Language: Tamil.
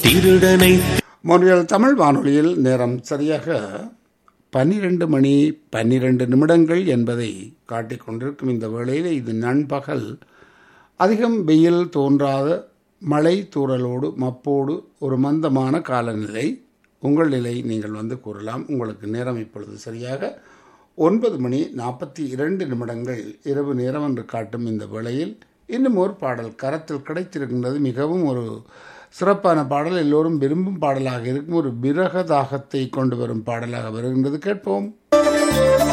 திருடனை மொழியல் தமிழ் வானொலியில் நேரம் சரியாக பன்னிரண்டு மணி பன்னிரண்டு நிமிடங்கள் என்பதை காட்டிக் கொண்டிருக்கும் இந்த வேளையில் இது நண்பகல் அதிகம் வெயில் தோன்றாத மழை தூறலோடு மப்போடு ஒரு மந்தமான காலநிலை உங்கள் நிலை நீங்கள் வந்து கூறலாம் உங்களுக்கு நேரம் இப்பொழுது சரியாக ஒன்பது மணி நாற்பத்தி இரண்டு நிமிடங்கள் இரவு நேரம் என்று காட்டும் இந்த வேளையில் இன்னும் ஒரு பாடல் கரத்தில் கிடைத்திருக்கின்றது மிகவும் ஒரு சிறப்பான பாடல் எல்லோரும் விரும்பும் பாடலாக இருக்கும் ஒரு விரக தாகத்தை கொண்டு வரும் பாடலாக வருகின்றது கேட்போம்